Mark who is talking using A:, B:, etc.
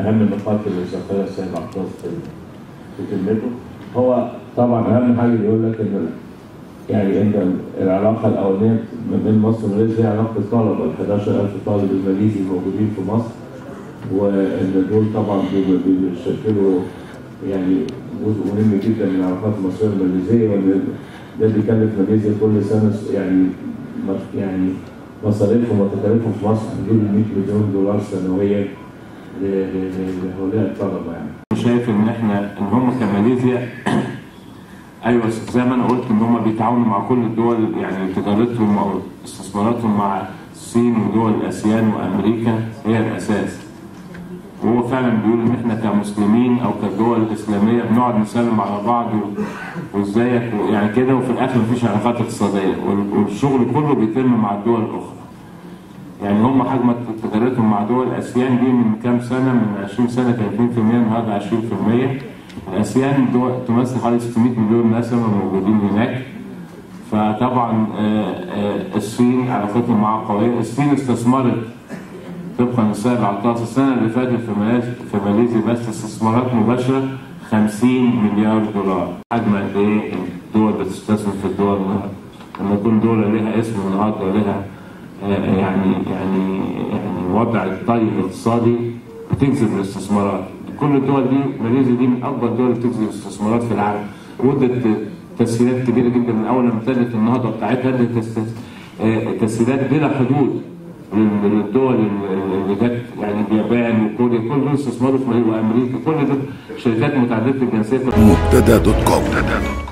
A: اهم النقاط اللي ذكرها السيد عباس في في كلمته هو طبعا اهم حاجه يقول لك ان يعني ان العلاقه الاولانيه ما بين مصر وماليزيا هي علاقه طلبه ال 11000 طالب الماليزي الموجودين في مصر وان دول طبعا بي- بيشكلوا يعني جزء مهم جدا من العلاقات المصريه والماليزيه وان ده بيكلف ماليزيا كل سنه يعني يعني مصاريفهم وتكاليفهم في مصر حدود ال 100 مليون دولار سنويا ل- ل- ل- لهؤلاء الطلبه يعني.
B: شايف ان احنا ان هم كماليزيا ايوه زي ما انا قلت ان هم بيتعاونوا مع كل الدول يعني تجارتهم او استثماراتهم مع الصين ودول اسيان وامريكا هي الاساس وهو فعلا بيقول ان احنا كمسلمين او كدول اسلاميه بنقعد نسلم على بعض و- وازيك و- يعني كده وفي الاخر مفيش علاقات اقتصاديه وال- والشغل كله بيتم مع الدول الاخرى يعني هم حجم تجارتهم مع دول الاسيان دي من كام سنه من 20 سنه كان 2% النهارده 20% الاسيان دول تمثل حوالي 600 مليون نسمه موجودين هناك فطبعا آه، آه، الصين علاقتهم معها قويه الصين استثمرت طبقا لسائل العطاس السنه اللي فاتت في ماليزيا في ماليزيا بس استثمارات مباشره 50 مليار دولار حجم قد ايه الدول بتستثمر في الدول النهارده لما يكون دوله لها اسم النهارده ولها آه، يعني يعني يعني وضع طيب اقتصادي بتجذب الاستثمارات كل الدول دي ماليزيا دي من اكبر الدول اللي بتجذب الاستثمارات في العالم وادت تسهيلات كبيره جدا من اول ما ابتدت النهضه بتاعتها ادت تس- آه، تسهيلات بلا حدود لل- للدول اللي جت يعني اليابان وكوريا كل دول استثمروا في ماليزيا وامريكا كل دول شركات متعدده الجنسيه
C: مبتدا دوت كوم